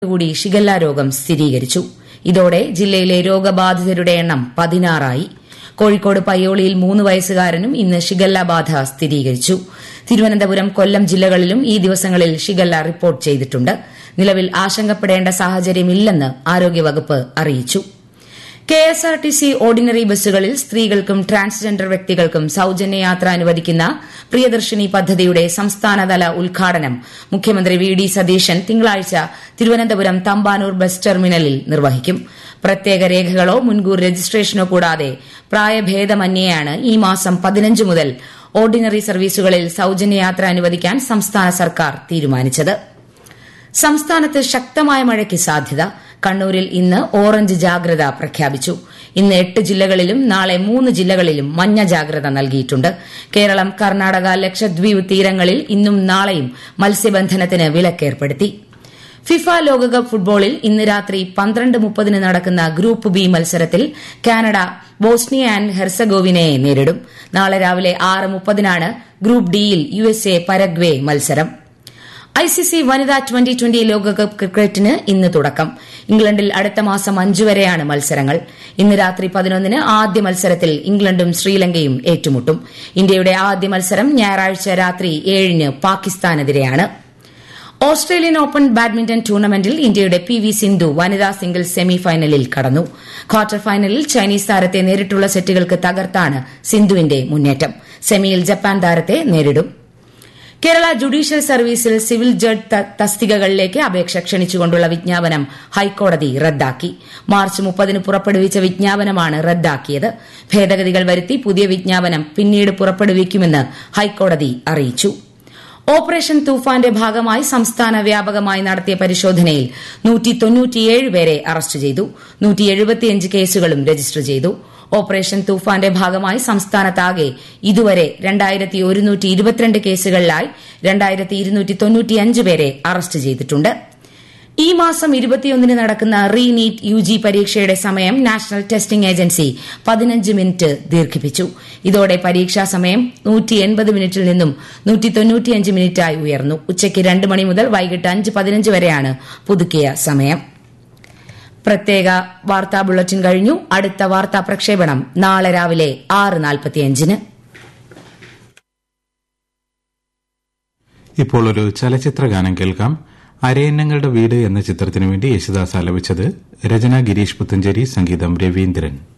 കൂടി ഷിഗല്ല രോഗം സ്ഥിരീകരിച്ചു ഇതോടെ ജില്ലയിലെ രോഗബാധിതരുടെ എണ്ണം പതിനാറായി കോഴിക്കോട് പയ്യോളിയിൽ മൂന്ന് വയസ്സുകാരനും ഇന്ന് ഷിഗല്ല ബാധ സ്ഥിരീകരിച്ചു തിരുവനന്തപുരം കൊല്ലം ജില്ലകളിലും ഈ ദിവസങ്ങളിൽ ഷിഗല്ല റിപ്പോർട്ട് ചെയ്തിട്ടുണ്ട് നിലവിൽ ആശങ്കപ്പെടേണ്ട സാഹചര്യമില്ലെന്ന് ആരോഗ്യവകുപ്പ് അറിയിച്ചു കെഎസ്ആർടിസി ഓർഡിനറി ബസ്സുകളിൽ സ്ത്രീകൾക്കും ട്രാൻസ്ജെൻഡർ വ്യക്തികൾക്കും സൌജന്യ യാത്ര അനുവദിക്കുന്ന പ്രിയദർശിനി പദ്ധതിയുടെ സംസ്ഥാനതല ഉദ്ഘാടനം മുഖ്യമന്ത്രി വി ഡി സതീശൻ തിങ്കളാഴ്ച തിരുവനന്തപുരം തമ്പാനൂർ ബസ് ടെർമിനലിൽ നിർവഹിക്കും പ്രത്യേക രേഖകളോ മുൻകൂർ രജിസ്ട്രേഷനോ കൂടാതെ പ്രായഭേദമന്യേയാണ് ഈ മാസം പതിനഞ്ച് മുതൽ ഓർഡിനറി സർവീസുകളിൽ സൌജന്യ യാത്ര അനുവദിക്കാൻ സംസ്ഥാന സർക്കാർ തീരുമാനിച്ചത് സംസ്ഥാനത്ത് ശക്തമായ മഴയ്ക്ക് സാധ്യത കണ്ണൂരിൽ ഇന്ന് ഓറഞ്ച് ജാഗ്രത പ്രഖ്യാപിച്ചു ഇന്ന് എട്ട് ജില്ലകളിലും നാളെ മൂന്ന് ജില്ലകളിലും മഞ്ഞ ജാഗ്രത നൽകിയിട്ടുണ്ട് കേരളം കർണാടക ലക്ഷദ്വീപ് തീരങ്ങളിൽ ഇന്നും നാളെയും മത്സ്യബന്ധനത്തിന് വിലക്കേർപ്പെടുത്തി ഫിഫ ലോകകപ്പ് ഫുട്ബോളിൽ ഇന്ന് രാത്രി പന്ത്രണ്ട് മുപ്പതിന് നടക്കുന്ന ഗ്രൂപ്പ് ബി മത്സരത്തിൽ കാനഡ ബോസ്നിയ ആൻഡ് ഹെർസഗോവിനയെ നേരിടും നാളെ രാവിലെ ആറ് മുപ്പതിനാണ് ഗ്രൂപ്പ് ഡിയിൽ യുഎസ്എ പരഗ്വേ മത്സരം ഐസിസി വനിതാ ട്വന്റി ട്വന്റി ലോകകപ്പ് ക്രിക്കറ്റിന് ഇന്ന് തുടക്കം ഇംഗ്ലണ്ടിൽ അടുത്ത മാസം അഞ്ചു വരെയാണ് മത്സരങ്ങൾ ഇന്ന് രാത്രി പതിനൊന്നിന് ആദ്യ മത്സരത്തിൽ ഇംഗ്ലണ്ടും ശ്രീലങ്കയും ഏറ്റുമുട്ടും ഇന്ത്യയുടെ ആദ്യ മത്സരം ഞായറാഴ്ച രാത്രി ഏഴിന് പാകിസ്ഥാനെതിരെയാണ് ഓസ്ട്രേലിയൻ ഓപ്പൺ ബാഡ്മിന്റൺ ടൂർണമെന്റിൽ ഇന്ത്യയുടെ പി വി സിന്ധു വനിതാ സിംഗിൾസ് സെമി ഫൈനലിൽ കടന്നു ക്വാർട്ടർ ഫൈനലിൽ ചൈനീസ് താരത്തെ നേരിട്ടുള്ള സെറ്റുകൾക്ക് തകർത്താണ് സിന്ധുവിന്റെ മുന്നേറ്റം സെമിയിൽ ജപ്പാൻ താരത്തെ നേരിടും കേരള ജുഡീഷ്യൽ സർവീസിൽ സിവിൽ ജഡ്ജ് തസ്തികകളിലേക്ക് അപേക്ഷ ക്ഷണിച്ചുകൊണ്ടുള്ള വിജ്ഞാപനം ഹൈക്കോടതി റദ്ദാക്കി മാർച്ച് മുപ്പതിന് പുറപ്പെടുവിച്ച വിജ്ഞാപനമാണ് റദ്ദാക്കിയത് ഭേദഗതികൾ വരുത്തി പുതിയ വിജ്ഞാപനം പിന്നീട് പുറപ്പെടുവിക്കുമെന്ന് ഹൈക്കോടതി അറിയിച്ചു ഓപ്പറേഷൻ തൂഫാന്റെ ഭാഗമായി സംസ്ഥാന വ്യാപകമായി നടത്തിയ പരിശോധനയിൽ പേരെ അറസ്റ്റ് ചെയ്തു കേസുകളും രജിസ്റ്റർ ചെയ്തു ഓപ്പറേഷൻ തൂഫാന്റെ ഭാഗമായി സംസ്ഥാനത്താകെ ഇതുവരെ കേസുകളിലായി പേരെ അറസ്റ്റ് ചെയ്തിട്ടുണ്ട് ഈ മാസം ഇരുപത്തിയൊന്നിന് നടക്കുന്ന റീ നീറ്റ് യു ജി പരീക്ഷയുടെ സമയം നാഷണൽ ടെസ്റ്റിംഗ് ഏജൻസി പതിനഞ്ച് മിനിറ്റ് ദീർഘിപ്പിച്ചു ഇതോടെ പരീക്ഷാ സമയം മിനിറ്റിൽ നിന്നും മിനിറ്റായി ഉയർന്നു ഉച്ചയ്ക്ക് രണ്ട് മണി മുതൽ വൈകിട്ട് അഞ്ച് പതിനഞ്ച് വരെയാണ് പുതുക്കിയ സമയം പ്രത്യേക വാർത്താ ബുള്ളറ്റിൻ കഴിഞ്ഞു അടുത്ത വാർത്താ പ്രക്ഷേപണം നാളെ രാവിലെ ആറ് നാൽപ്പത്തിയഞ്ചിന് ഇപ്പോൾ ഒരു ചലച്ചിത്ര ഗാനം കേൾക്കാം അരയന്നങ്ങളുടെ വീട് എന്ന ചിത്രത്തിനു വേണ്ടി യേശുദാസ് ആലപിച്ചത് രചന ഗിരീഷ് പുത്തഞ്ചേരി സംഗീതം രവീന്ദ്രൻ